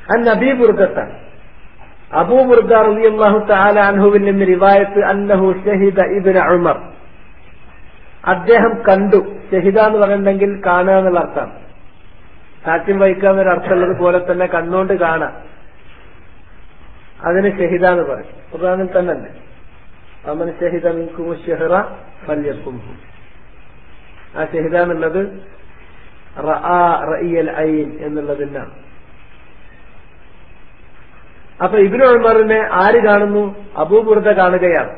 അൻ നബി ബുർദത്താണ് അബൂ ബുർദ റളിയല്ലാഹു തആല അൻഹുവിൽ നിന്ന് റിവായത്ത് അന്നഹു ഷഹിദ ഇബ്നു ഉമർ അദ്ദേഹം കണ്ടു ഷഹിദ എന്ന് പറഞ്ഞിട്ടുണ്ടെങ്കിൽ കാണുക എന്നുള്ള അർത്ഥം സാക്ഷ്യം വഹിക്കുക എന്നൊരു അർത്ഥമുള്ളത് പോലെ തന്നെ കണ്ണുകൊണ്ട് കാണാം അതിന് ഷഹിദ എന്ന് പറയും ഖുർആനിൽ തന്നെ ഉണ്ട് അമൻ ഷഹിദ മിൻകും ഷെഹ്റ ഫല്യക്കുംഹു ആ ഷഹിദ എന്നുള്ളത് റആ റഇയൽ ഐൻ എന്നുള്ളതിനാണ് അപ്പൊ ഇബിന് ഉമറിനെ ആര് കാണുന്നു അബൂബുർദ കാണുകയാണ്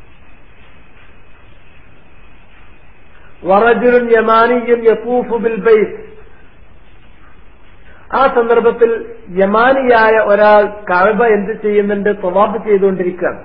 വറജുലുൻ യമാനിയും യത്തൂഫു ബിൽ ബൈത്ത് ആ സന്ദർഭത്തിൽ യമാനിയായ ഒരാൾ കഴബ എന്ത് ചെയ്യുന്നുണ്ട് തൊവാഫ് ചെയ്തുകൊണ്ടിരിക്കുകയാണ്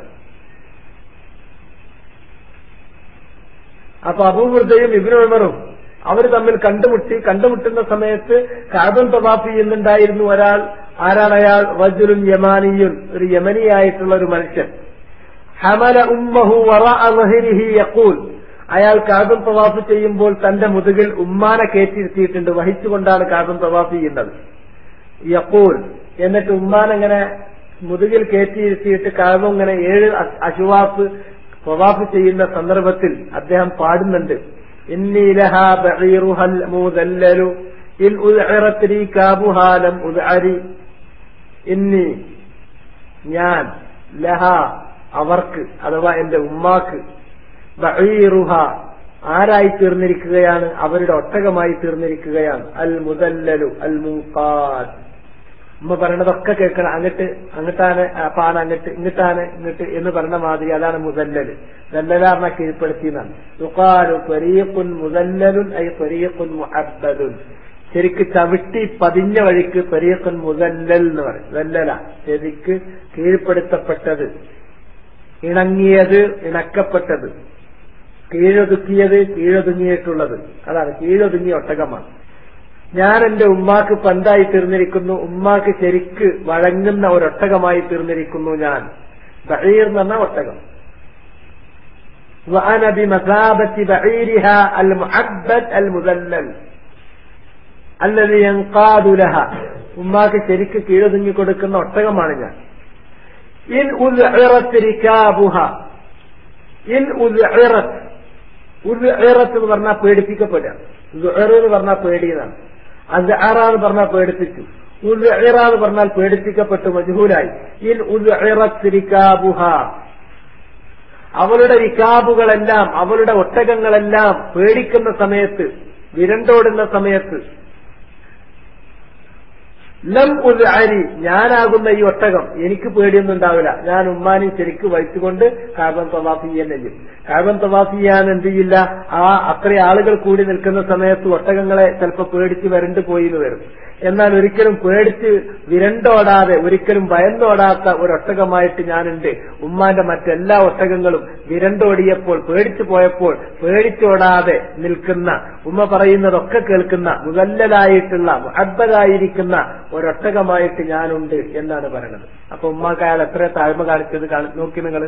അപ്പൊ അബൂബുർദയും ഇബിന് ഉമറും അവർ തമ്മിൽ കണ്ടുമുട്ടി കണ്ടുമുട്ടുന്ന സമയത്ത് കാബൻ തവാഫ് ചെയ്യുന്നുണ്ടായിരുന്നു ഒരാൾ ആരാണ് അയാൾ റജുലുൻ യമാനിയുൻ ഒരു യമനിയായിട്ടുള്ള ഒരു മനുഷ്യൻ ഹമല ഉമ്മഹു വറ അഹരിഹി യക്കൂൽ അയാൾ കാബൻ തവാഫ് ചെയ്യുമ്പോൾ തന്റെ മുതുകിൽ ഉമ്മാനെ കയറ്റിയിരുത്തിയിട്ടുണ്ട് വഹിച്ചുകൊണ്ടാണ് കാബൻ തവാഫ് ചെയ്യുന്നത് യക്കൂൽ എന്നിട്ട് ഉമ്മാൻ അങ്ങനെ മുതുകിൽ കയറ്റിയിരുത്തിയിട്ട് കാബം ഇങ്ങനെ ഏഴ് അശുവാഫ് തവാഫ് ചെയ്യുന്ന സന്ദർഭത്തിൽ അദ്ദേഹം പാടുന്നുണ്ട് ഇന്നി ലഹാ ബഈറുഹൽ മുദല്ലലു ഇൻ ഉദ്ഇറത് റീകാബുഹാ ലം ഉദ്അരി ഇന്നി ഞാൻ ലഹ അവർക്ക് അഥവാ എന്റെ ഉമ്മാക്ക് ബഈറുഹ ആരായി തീർന്നിരിക്കുകയാണ് അവരുടെ ഒട്ടകമായി തീർന്നിരിക്കുകയാണ് അൽ മുദല്ലലു അൽ മുഖാദ് ഉമ്മ പറയണതൊക്കെ കേൾക്കണം അങ്ങട്ട് അങ്ങട്ടാണ് പാന അങ്ങട്ട് ഇങ്ങട്ടാണ് ഇങ്ങട്ട് എന്ന് പറഞ്ഞ മാതിരി അതാണ് മുതല്ലല് ദല്ലലാറിന കീഴ്പ്പെടുത്തിയെന്നാണ് യുക്കാലു ത്വരീഖുൻ മുതല്ലലുൻ ഐ ത്വരീഖുൻ മുഹബ്ബലുൻ ശരിക്ക് ചവിട്ടി പതിഞ്ഞ വഴിക്ക് ത്വരീഖുൻ മുതല്ലൽ എന്ന് പറയും ദല്ലല ശരിക്ക് കീഴ്പ്പെടുത്തപ്പെട്ടത് ഇണങ്ങിയത് ഇണക്കപ്പെട്ടത് കീഴൊതുക്കിയത് കീഴൊതുങ്ങിയിട്ടുള്ളത് അതാണ് കീഴൊതുങ്ങിയ ഒട്ടകമാണ് ഞാൻ എന്റെ ഉമ്മാക്ക് പന്തായി തീർന്നിരിക്കുന്നു ഉമ്മാക്ക് ശരിക്ക് വഴങ്ങുന്ന ഒരൊട്ടകമായി തീർന്നിരിക്കുന്നു ഞാൻ ബഹീർ എന്ന് പറഞ്ഞ ഒട്ടകം وأنا بمثابة بعيرها المعبد المذلل الذي ينقاد لها ഉമ്മാക്ക് ശരിക്ക് കീഴൊതുങ്ങി കൊടുക്കുന്ന ഒട്ടകമാണ് ഞാൻ ഇൻ ഉദ്ഇറത്ത് റികാബുഹ ഇൻ ഉദ്ഇറത്ത് ഉദ്ഇറത്ത് എന്ന് പറഞ്ഞാൽ പേടിപ്പിക്കപ്പെടുക ദുഅർ എന്ന് പറഞ്ഞാൽ പേടിയതാണ് അസ്അറ എന്ന് പറഞ്ഞാൽ പേടിപ്പിച്ചു ഉദ്ഇറ എന്ന് പറഞ്ഞാൽ പേടിപ്പിക്കപ്പെട്ടു മജ്ഹൂലായി ഇൻ ഉദ്ഇറത്ത് റികാബുഹ അവളുടെ റിക്കാബുകളെല്ലാം അവളുടെ ഒട്ടകങ്ങളെല്ലാം പേടിക്കുന്ന സമയത്ത് വിരണ്ടോടുന്ന സമയത്ത് ലം ഉൽ അരി ഞാനാകുന്ന ഈ ഒട്ടകം എനിക്ക് പേടിയൊന്നും ഉണ്ടാവില്ല ഞാൻ ഉമ്മാനി ശരിക്ക് വഹിച്ചുകൊണ്ട് കാബൻ തവാഫ് ചെയ്യാൻ ചെയ്യും കാബൻ തവാഫ് ചെയ്യാൻ എന്ത് ചെയ്യില്ല ആ അത്ര ആളുകൾ കൂടി നിൽക്കുന്ന സമയത്ത് ഒട്ടകങ്ങളെ ചിലപ്പോൾ പേടിച്ച് വരണ്ടു പോയി എന്ന് വരും എന്നാൽ ഒരിക്കലും പേടിച്ച് വിരണ്ടോടാതെ ഒരിക്കലും ഭയന്നോടാത്ത ഒരൊട്ടകമായിട്ട് ഞാനുണ്ട് ഉമ്മാന്റെ മറ്റെല്ലാ ഒട്ടകങ്ങളും വിരണ്ടോടിയപ്പോൾ പേടിച്ചു പോയപ്പോൾ പേടിച്ചോടാതെ നിൽക്കുന്ന ഉമ്മ പറയുന്നതൊക്കെ കേൾക്കുന്ന മുതല്ലലായിട്ടുള്ള മുഹബലായിരിക്കുന്ന ഒരൊട്ടകമായിട്ട് ഞാനുണ്ട് എന്നാണ് പറയുന്നത് അപ്പൊ ഉമ്മാക്ക് അയാൾ എത്ര താഴ്മ കാണിച്ചത് നോക്കി നിങ്ങൾ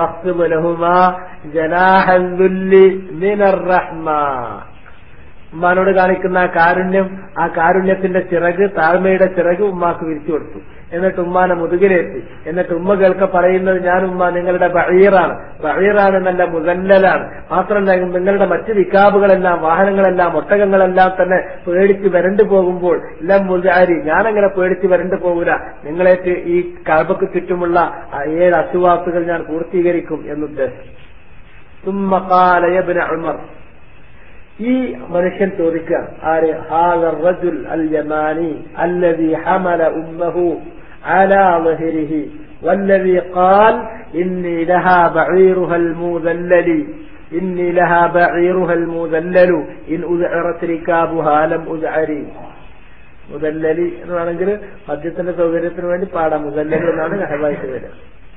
ഉമ്മാനോട് കാണിക്കുന്ന ആ കാരുണ്യം ആ കാരുണ്യത്തിന്റെ ചിറക് താഴ്മയുടെ ചിറക് ഉമ്മാക്ക് വിരിച്ചു കൊടുത്തു എന്നിട്ട് ഉമ്മാനെ മുതുകിലേറ്റി എന്നിട്ട് ഉമ്മ കേൾക്ക പറയുന്നത് ഞാൻ ഉമ്മ നിങ്ങളുടെ ബഹീറാണ് ബഹീറാണ് എന്നല്ല മുതല്ലലാണ് മാത്രമല്ല നിങ്ങളുടെ മറ്റ് വികാബുകളെല്ലാം വാഹനങ്ങളെല്ലാം ഒട്ടകങ്ങളെല്ലാം തന്നെ പേടിച്ച് വരണ്ടു പോകുമ്പോൾ എല്ലാം മുജാരി ഞാനങ്ങനെ പേടിച്ച് വരണ്ടു പോകൂല നിങ്ങളേറ്റ് ഈ കഴബക്ക് ചുറ്റുമുള്ള ഏഴ് അസുവാസുകൾ ഞാൻ പൂർത്തീകരിക്കും എന്നുദ്ദേശം ثم قال يا ابن عمر ഈ മനുഷ്യൻ ചോദിക്കുക ആര് ഹാദർ റജുൽ അൽ യമാനി അല്ലദി ഹമല ഉമ്മഹു على ظهره والذي قال إني لها بعيرها المذلل إني لها بعيرها المذلل إن أذعرت ركابها لم أذعري മുതല്ലലി എന്ന് വേണമെങ്കിൽ മദ്യത്തിന്റെ സൗകര്യത്തിന് വേണ്ടി പാടാം മുതല്ലലി എന്നാണ് നഹബായിട്ട് വരിക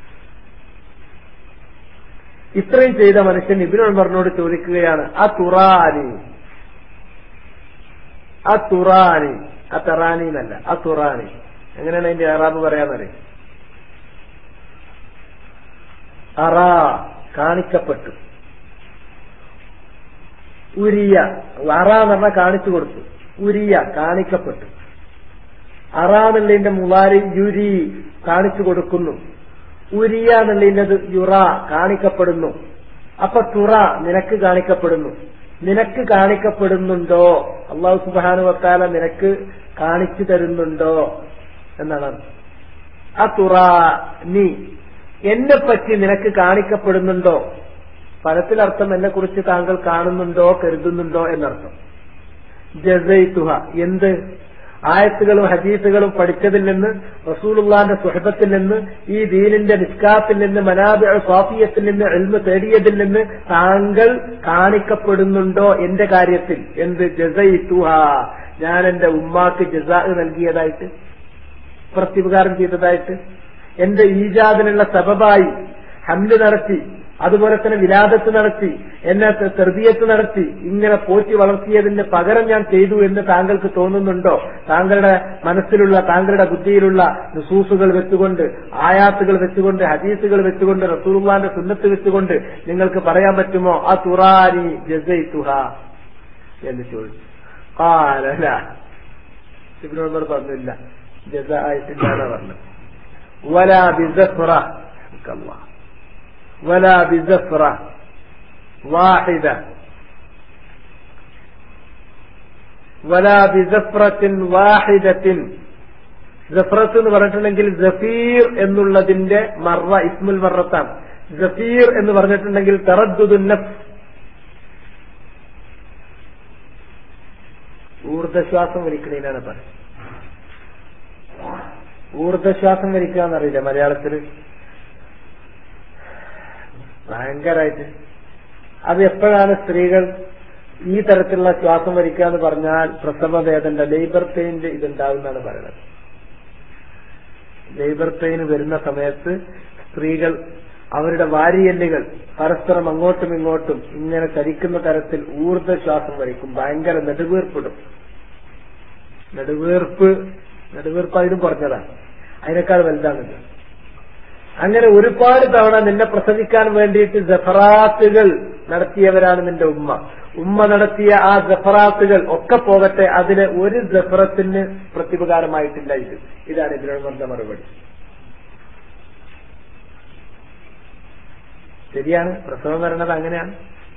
ഇത്രയും ചെയ്ത മനുഷ്യൻ ഇബിൻ ഉമറിനോട് ചോദിക്കുകയാണ് ആ തുറാനി ആ തുറാനി ആ തെറാനി എന്നല്ല ആ തുറാനി എങ്ങനെയാണ് അതിന്റെ അറാബ് പറയാന്നറിയാം അറാ കാണിക്കപ്പെട്ടു ഉരിയ അറ എന്ന് പറഞ്ഞാൽ കാണിച്ചു കൊടുത്തു ഉരിയ കാണിക്കപ്പെട്ടു അറാന്നുള്ളതിന്റെ മുലാരി യുരി കാണിച്ചു കൊടുക്കുന്നു ഉരിയ എന്നുള്ളതിന്റെ യുറ കാണിക്കപ്പെടുന്നു അപ്പൊ തുറ നിനക്ക് കാണിക്കപ്പെടുന്നു നിനക്ക് കാണിക്കപ്പെടുന്നുണ്ടോ അള്ളാഹു സുബാനു വത്താല നിനക്ക് കാണിച്ചു തരുന്നുണ്ടോ എന്നാണ് ആ തുറ നീ എന്നെ പറ്റി നിനക്ക് കാണിക്കപ്പെടുന്നുണ്ടോ പലത്തിലർത്ഥം എന്നെ കുറിച്ച് താങ്കൾ കാണുന്നുണ്ടോ കരുതുന്നുണ്ടോ എന്നർത്ഥം ജസൈത്തുഹ എന്ത് ആയത്തുകളും ഹദീസുകളും പഠിച്ചതിൽ നിന്ന് റസൂലുള്ളാന്റെ സുഹബത്തിൽ നിന്ന് ഈ ദീനിന്റെ നിസ്കാത്തിൽ നിന്ന് മനാബി സ്വാഫിയത്തിൽ നിന്ന് എൽമ തേടിയതിൽ നിന്ന് താങ്കൾ കാണിക്കപ്പെടുന്നുണ്ടോ എന്റെ കാര്യത്തിൽ എന്ത് ജസൈത്തുഹ ഞാൻ എന്റെ ഉമ്മാക്ക് ജസാ നൽകിയതായിട്ട് പ്രത്യുപകാരം ചെയ്തതായിട്ട് എന്റെ ഈജാദിനുള്ള സബബായി ഹംല് നടത്തി അതുപോലെ തന്നെ വിലാദത്ത് നടത്തി എന്നെ തെർബിയത്ത് നടത്തി ഇങ്ങനെ പോറ്റി വളർത്തിയതിന് പകരം ഞാൻ ചെയ്തു എന്ന് താങ്കൾക്ക് തോന്നുന്നുണ്ടോ താങ്കളുടെ മനസ്സിലുള്ള താങ്കളുടെ ബുദ്ധിയിലുള്ള നുസൂസുകൾ വെച്ചുകൊണ്ട് ആയാത്തുകൾ വെച്ചുകൊണ്ട് ഹദീസുകൾ വെച്ചുകൊണ്ട് റസൂർമാന്റെ സുന്നത്ത് വെച്ചുകൊണ്ട് നിങ്ങൾക്ക് പറയാൻ പറ്റുമോ ആ തുറാനി ജസൈത്തുഹ എന്ന് ചോദിച്ചു ആരല്ല ഇബിനോട് പറഞ്ഞില്ല ജസ ആയിട്ടില്ല പറഞ്ഞു വല ബിസഫ്ര ولا بزفرة واحدة ولا بزفرة واحدة ജഫ്രത്ത് എന്ന് പറഞ്ഞിട്ടുണ്ടെങ്കിൽ ജഫീർ എന്നുള്ളതിന്റെ മറ ഇസ്മുൽ മറത്താണ് ജഫീർ എന്ന് പറഞ്ഞിട്ടുണ്ടെങ്കിൽ തറദ്ദുനഫ് ഊർദ്ധശ്വാസം വലിക്കണേനാണ് പറയുന്നത് ഊർദ്ധശ്വാസം വലിക്കുക എന്നറിയില്ല മലയാളത്തിൽ ഭയങ്കരമായിട്ട് അത് എപ്പോഴാണ് സ്ത്രീകൾ ഈ തരത്തിലുള്ള ശ്വാസം വലിക്കുക എന്ന് പറഞ്ഞാൽ പ്രസവ വേദന്റെ ലേബർ പെയിന്റ് ഇതുണ്ടാവുന്നതാണ് പറയുന്നത് ലേബർ പെയിൻ വരുന്ന സമയത്ത് സ്ത്രീകൾ അവരുടെ വാരിയല്ലുകൾ പരസ്പരം അങ്ങോട്ടും ഇങ്ങോട്ടും ഇങ്ങനെ ചലിക്കുന്ന തരത്തിൽ ഊർജ്ജശ്വാസം വലിക്കും ഭയങ്കര നെടുവീർപ്പിടും നെടുവീർപ്പ് നെടുവീർപ്പ് അതിനും കുറഞ്ഞതാണ് അതിനേക്കാൾ വലുതാണിത് അങ്ങനെ ഒരുപാട് തവണ നിന്നെ പ്രസവിക്കാൻ വേണ്ടിയിട്ട് ജഫറാത്തുകൾ നടത്തിയവരാണ് നിന്റെ ഉമ്മ ഉമ്മ നടത്തിയ ആ ജഫറാത്തുകൾ ഒക്കെ പോകട്ടെ അതിന് ഒരു ജഫറത്തിന് പ്രത്യുപകാരമായിട്ടില്ല ഇത് ഇതാണ് ഇതിനുള്ള മറുപടി ശരിയാണ് പ്രസവം വരണത് അങ്ങനെയാണ്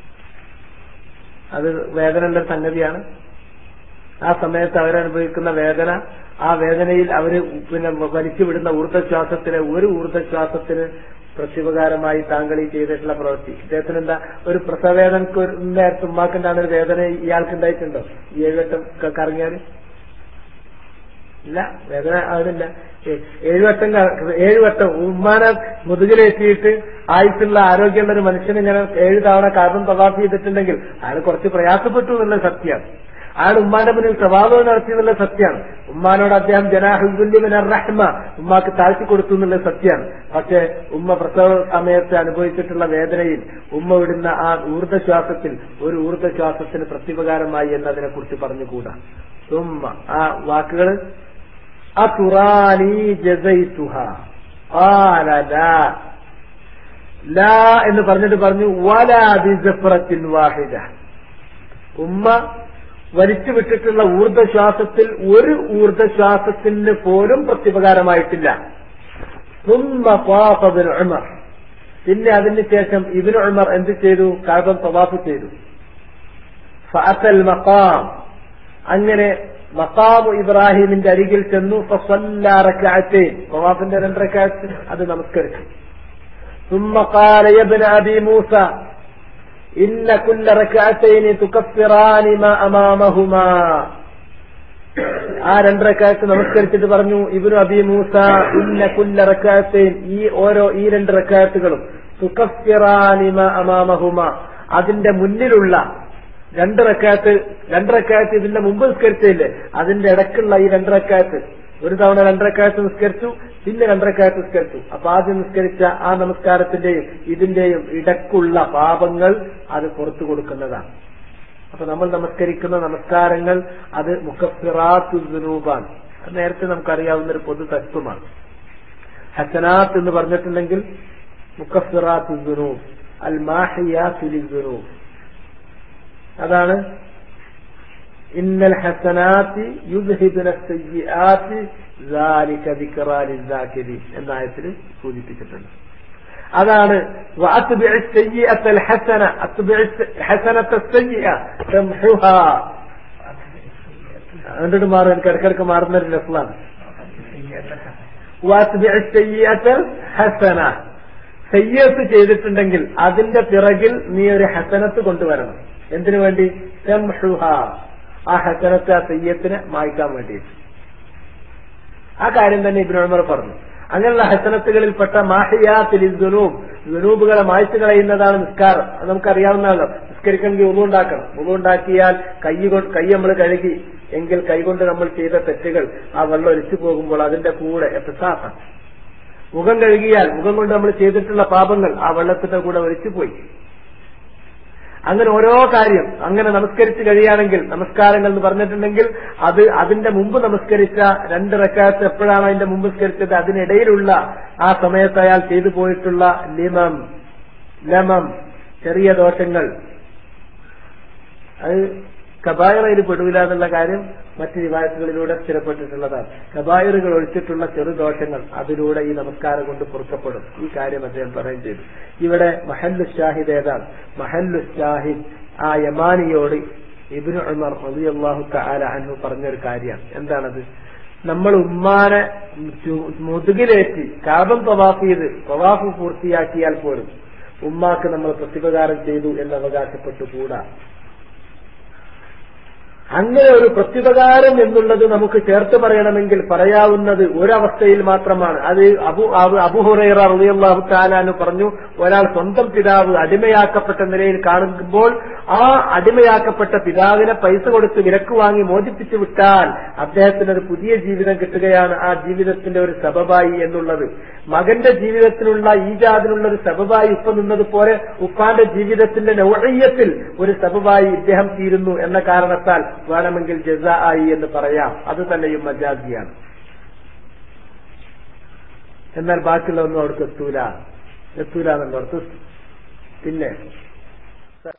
അത് വേദനയുള്ള സംഗതിയാണ് ആ സമയത്ത് അവരനുഭവിക്കുന്ന വേദന ആ വേദനയിൽ അവര് പിന്നെ വലിച്ചുവിടുന്ന ഊർജ്ജശ്വാസത്തിന് ഒരു ഊർജ്ജശ്വാസത്തിന് പ്രത്യുപകാരമായി താങ്കൾ ഈ ചെയ്തിട്ടുള്ള പ്രവൃത്തി ഇദ്ദേഹത്തിന് എന്താ ഒരു പ്രസവവേദനക്ക് ഒരു നേരത്തെ ഉമ്മാക്കുണ്ടാകുന്ന ഒരു വേദന ഇയാൾക്ക് ഉണ്ടായിട്ടുണ്ടോ ഈ ഏഴുവട്ടം കറങ്ങിയാൽ ഇല്ല വേദന അതില്ല ഏഴുവട്ടം ഏഴുവട്ടം ഉമ്മാനെ മുതുകിലെത്തിയിട്ട് ആയിട്ടുള്ള ആരോഗ്യമുള്ള ഒരു മനുഷ്യന് ഇങ്ങനെ ഏഴ് തവണ കാർബൺ തവാഫ് ചെയ്തിട്ടുണ്ടെങ്കിൽ അയാൾ കുറച്ച് പ്രയാസപ്പെട്ടു എന്നുള്ള സത്യമാണ് അയാൾ ഉമ്മാന്റെ മുന്നിൽ സ്വഭാവം നടത്തി എന്നുള്ള സത്യമാണ് ഉമ്മാനോട് അദ്ദേഹം ജനാഹുല്ലിമിന റഹ്മ ഉമ്മാക്ക് താഴ്ത്തി കൊടുത്തു എന്നുള്ള സത്യമാണ് പക്ഷെ ഉമ്മ പ്രസവ സമയത്ത് അനുഭവിച്ചിട്ടുള്ള വേദനയിൽ ഉമ്മ വിടുന്ന ആ ഊർജ്ജശ്വാസത്തിൽ ഒരു ഊർജ്ജശ്വാസത്തിന് പ്രത്യുപകാരമായി എന്നതിനെ കുറിച്ച് പറഞ്ഞുകൂടാ ഉമ്മ ആ വാക്കുകൾ അതുറാനി ജസൈതുഹ ഖാല ലാ ലാ എന്ന് പറഞ്ഞിട്ട് പറഞ്ഞു വലാ ബിസഫറത്തിൻ വാഹിദ ഉമ്മ വലിച്ചു വിട്ടിട്ടുള്ള ഊർജ്ജശ്വാസത്തിൽ ഒരു ഊർജ്ജശ്വാസത്തിന് പോലും പ്രത്യുപകാരമായിട്ടില്ല ഉമർ പിന്നെ അതിന് ശേഷം ഇബിന് ഉമർ എന്ത് ചെയ്തു കാബം തവാഫ് ചെയ്തു ഫഅത്തൽ മക്കാം അങ്ങനെ മക്കാമു ഇബ്രാഹിമിന്റെ അരികിൽ ചെന്നു ഫസല്ലാറക്കാറ്റേ തവാഫിന്റെ രണ്ടരക്കാറ്റ് അത് നമസ്കരിച്ചു ثم قال يا ابن ابي موسى إن كل ركعتين تكفران ما أمامهما ആ രണ്ടരക്കാലത്ത് നമസ്കരിച്ചിട്ട് പറഞ്ഞു ഇബിനു അബി മൂസ ഇന്ന കുല്ല റക്കാത്തേൻ ഈ ഓരോ ഈ രണ്ട് റക്കാത്തുകളും സുഖഫിറാനിമ അമാമഹുമ അതിന്റെ മുന്നിലുള്ള രണ്ട് റക്കാത്ത് രണ്ട് റക്കാത്ത് ഇതിന്റെ മുമ്പ് നിസ്കരിച്ചില്ലേ അതിന്റെ ഇടക്കുള്ള ഈ രണ്ട് റക്കാത്ത് ഒരു തവണ രണ്ടരക്കാലത്ത് നിസ്കരിച്ചു പിന്നെ രണ്ടരക്കാലത്ത് നിസ്കരിച്ചു അപ്പൊ ആദ്യം നിസ്കരിച്ച ആ നമസ്കാരത്തിന്റെയും ഇതിന്റെയും ഇടക്കുള്ള പാപങ്ങൾ അത് പുറത്തു കൊടുക്കുന്നതാണ് അപ്പൊ നമ്മൾ നമസ്കരിക്കുന്ന നമസ്കാരങ്ങൾ അത് മുഖഫിറാത്തു ജുനൂബാണ് അത് നേരത്തെ നമുക്കറിയാവുന്ന ഒരു പൊതു തത്വമാണ് ഹസനാത്ത് എന്ന് പറഞ്ഞിട്ടുണ്ടെങ്കിൽ മുഖഫിറാത്തു ജുനൂബ് അൽ മാഹിയ ജുനൂബ് അതാണ് ഇന്നൽ ഹസനാത്തി യുദ്ഹിബിന സയ്യാത്തി ذلك ذكرى للذاكرين എന്ന ആയത്തിൽ സൂചിപ്പിച്ചിട്ടുണ്ട് അതാണ് وأتبع السيئة الحسنة أتبع الحسنة السيئة تمحها എന്നിട്ട് മാറും എനിക്ക് ഇടയ്ക്കിടയ്ക്ക് മാറുന്ന ഒരു രസമാണ് وأتبع السيئة الحسنة സയ്യത്ത് ചെയ്തിട്ടുണ്ടെങ്കിൽ അതിന്റെ പിറകിൽ നീ ഒരു ഹസനത്ത് കൊണ്ടുവരണം എന്തിനു വേണ്ടി തെംഹുഹ ആ ഹസനത്ത് ആ സയ്യത്തിനെ മായ്ക്കാൻ വേണ്ടിയിട്ട് ആ കാര്യം തന്നെ ഇബ്നു ഉമർ പറഞ്ഞു അങ്ങനെയുള്ള ഹസനത്തുകളിൽപ്പെട്ട മാഹിയാത്തിൽ ദുനൂബ് ദുനൂബുകളെ മായ്ച്ചു കളയുന്നതാണ് നിസ്കാരം അത് നമുക്കറിയാവുന്നതാണല്ലോ നിസ്കരിക്കണമെങ്കിൽ ഉളുണ്ടാക്കണം ഉളുണ്ടാക്കിയാൽ കൈ കൊണ്ട് കൈ നമ്മൾ കഴുകി എങ്കിൽ കൈകൊണ്ട് നമ്മൾ ചെയ്ത തെറ്റുകൾ ആ വെള്ളം ഒലിച്ചു പോകുമ്പോൾ അതിന്റെ കൂടെ എപ്പിസാസം മുഖം കഴുകിയാൽ മുഖം കൊണ്ട് നമ്മൾ ചെയ്തിട്ടുള്ള പാപങ്ങൾ ആ വെള്ളത്തിന്റെ കൂടെ ഒലിച്ചുപോയി അങ്ങനെ ഓരോ കാര്യം അങ്ങനെ നമസ്കരിച്ച് കഴിയുകയാണെങ്കിൽ നമസ്കാരങ്ങൾ എന്ന് പറഞ്ഞിട്ടുണ്ടെങ്കിൽ അത് അതിന്റെ മുമ്പ് നമസ്കരിച്ച രണ്ട് റക്കാത്ത് എപ്പോഴാണ് അതിന്റെ മുമ്പ് നമസ്കരിച്ചത് അതിനിടയിലുള്ള ആ സമയത്ത് അയാൾ ചെയ്തു പോയിട്ടുള്ള ലിമം ലമം ചെറിയ ദോഷങ്ങൾ അത് കബായറയിൽ പെടൂല എന്നുള്ള കാര്യം മറ്റ് വിവാഹങ്ങളിലൂടെ സ്ഥിരപ്പെട്ടിട്ടുള്ളതാണ് കബായറുകൾ ഒഴിച്ചിട്ടുള്ള ചെറുദോഷങ്ങൾ അതിലൂടെ ഈ നമസ്കാരം കൊണ്ട് പൊറുക്കപ്പെടും ഈ കാര്യം അദ്ദേഹം പറയുകയും ചെയ്തു ഇവിടെ മഹല്ലു ഷാഹിദ് ഏതാണ് മഹല്ലു ഷാഹിദ് ആ യമാനിയോട് ഇബിന് ഉമർ റളിയല്ലാഹു തആല അൻഹു പറഞ്ഞൊരു കാര്യമാണ് എന്താണത് നമ്മൾ ഉമ്മാനെ മുതുകിലേറ്റി കാബം തവാഫ് ചെയ്ത് തവാഫ് പൂർത്തിയാക്കിയാൽ പോലും ഉമ്മാക്ക് നമ്മൾ പ്രത്യുപകാരം ചെയ്തു എന്ന് അവകാശപ്പെട്ടു കൂടാ അങ്ങനെ ഒരു പ്രത്യുപകാരം എന്നുള്ളത് നമുക്ക് ചേർത്ത് പറയണമെങ്കിൽ പറയാവുന്നത് ഒരവസ്ഥയിൽ മാത്രമാണ് അത് അബു അബുഹുറൈറ റളിയല്ലാഹു താലാന്ന് പറഞ്ഞു ഒരാൾ സ്വന്തം പിതാവ് അടിമയാക്കപ്പെട്ട നിലയിൽ കാണുമ്പോൾ ആ അടിമയാക്കപ്പെട്ട പിതാവിനെ പൈസ കൊടുത്ത് വിലക്ക് വാങ്ങി മോചിപ്പിച്ചു വിട്ടാൽ അദ്ദേഹത്തിന് ഒരു പുതിയ ജീവിതം കിട്ടുകയാണ് ആ ജീവിതത്തിന്റെ ഒരു സബബായി എന്നുള്ളത് മകന്റെ ജീവിതത്തിനുള്ള ഈജാദിനുള്ള ഒരു സബബായി ഉപ്പ നിന്നതുപോലെ ഉപ്പാന്റെ ജീവിതത്തിന്റെ നൗഴയ്യത്തിൽ ഒരു സബബായി ഇദ്ദേഹം തീരുന്നു എന്ന കാരണത്താൽ വേണമെങ്കിൽ ജസ ആയി എന്ന് പറയാം അത് തന്നെയും മജാസിയാണ് എന്നാൽ ബാക്കിയുള്ളതൊന്നും അവിടേക്ക് എത്തൂല എത്തൂല എന്നുള്ള പിന്നെ